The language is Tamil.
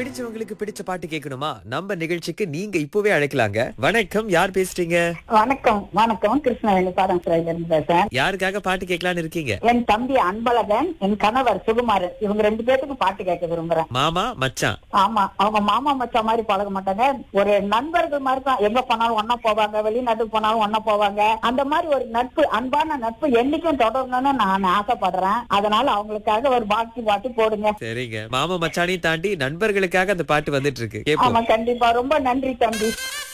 பிடிச்சவங்களுக்கு பிடிச்ச பாட்டு கேட்கணுமா நம்ம நிகழ்ச்சிக்கு நீங்க இப்பவே அழைக்கலாங்க வணக்கம் யார் பேசுறீங்க வணக்கம் வணக்கம் கிருஷ்ணவேணி பாடம் சிறையில இருந்து பேசுறேன் யாருக்காக பாட்டு கேட்கலான்னு இருக்கீங்க என் தம்பி அன்பழகன் என் கணவர் சுகுமாரன் இவங்க ரெண்டு பேத்துக்கு பாட்டு கேட்க விரும்புறேன் மாமா மச்சான் ஆமா அவங்க மாமா மச்சான் மாதிரி பழக மாட்டாங்க ஒரு நண்பர்கள் மாதிரி தான் எங்க போனாலும் ஒன்னா போவாங்க வெளிநாட்டுக்கு போனாலும் ஒன்னா போவாங்க அந்த மாதிரி ஒரு நட்பு அன்பான நட்பு என்னைக்கும் தொடரணும்னு நான் ஆசைப்படுறேன் அதனால அவங்களுக்காக ஒரு பாட்டு பாட்டு போடுங்க சரிங்க மாமா மச்சானையும் தாண்டி நண்பர்களுக்காக அந்த பாட்டு வந்துட்டு இருக்கு கேப்போம் ஆமா கண்டிப்பா ரொம்ப நன்றி தம்பி